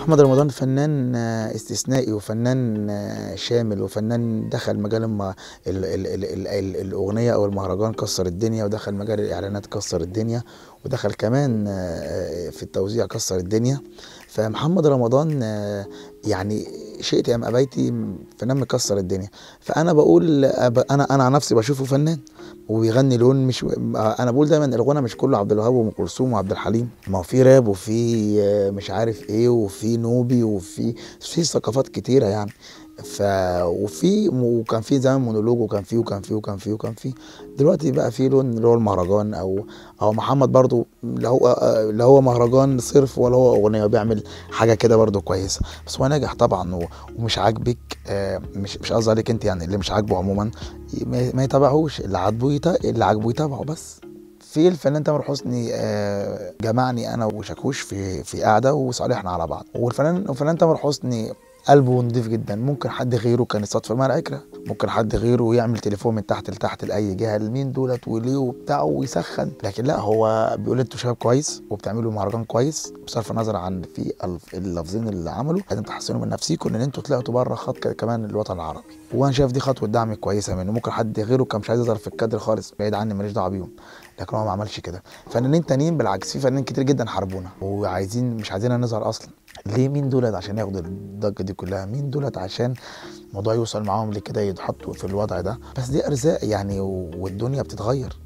محمد رمضان فنان آه، استثنائي وفنان آه، شامل وفنان دخل مجال الم... ال... ال... ال... ال... ال... الأغنية أو المهرجان كسر الدنيا ودخل مجال الإعلانات كسر الدنيا ودخل كمان آه، في التوزيع كسر الدنيا فمحمد رمضان آه، يعني شئت ام ابيتي فنان مكسر الدنيا فانا بقول أب- انا انا عن نفسي بشوفه فنان وبيغني لون مش انا بقول دايما الغنى مش كله عبد الوهاب وام كلثوم وعبد الحليم ما هو في راب وفي آه، مش عارف ايه وفي نوبي وفي في ثقافات كتيره يعني ف وفي وكان في زمان مونولوج وكان في وكان في وكان في وكان في دلوقتي بقى في لون اللي هو المهرجان او او محمد برضو لا هو لا هو مهرجان صرف ولا هو اغنيه بيعمل حاجه كده برضو كويسه بس هو ناجح طبعا و- ومش عاجبك آه، مش مش قصدي عليك انت يعني اللي مش عاجبه عموما ما ما يتابعهوش اللي عاجبه يتا... اللي عاجبه يتابعه بس في الفنان تامر حسني آه، جمعني انا وشاكوش في في قعده وصالحنا على بعض والفنان الفنان تامر حسني قلبه نضيف جدا ممكن حد غيره كان الصدفه مع العكره ممكن حد غيره يعمل تليفون من تحت لتحت لاي جهه لمين دولت وليه وبتاع ويسخن لكن لا هو بيقول انتوا شباب كويس وبتعملوا مهرجان كويس بصرف النظر عن في الف- اللفظين اللي عملوا لازم تحسنوا من نفسيكم ان انتوا طلعتوا بره خط ك- كمان الوطن العربي وانا شايف دي خطوه دعم كويسه منه ممكن حد غيره كان مش عايز يظهر في الكادر خالص بعيد عني ماليش دعوه بيهم لكن هو ما عملش كده فنانين تانيين بالعكس في فنانين كتير جدا حاربونا وعايزين مش عايزيننا نظهر اصلا ليه مين دولت عشان ياخدوا الضجه دي كلها مين دولت عشان الموضوع يوصل معاهم لكده يتحطوا في الوضع ده بس دي ارزاق يعني و- والدنيا بتتغير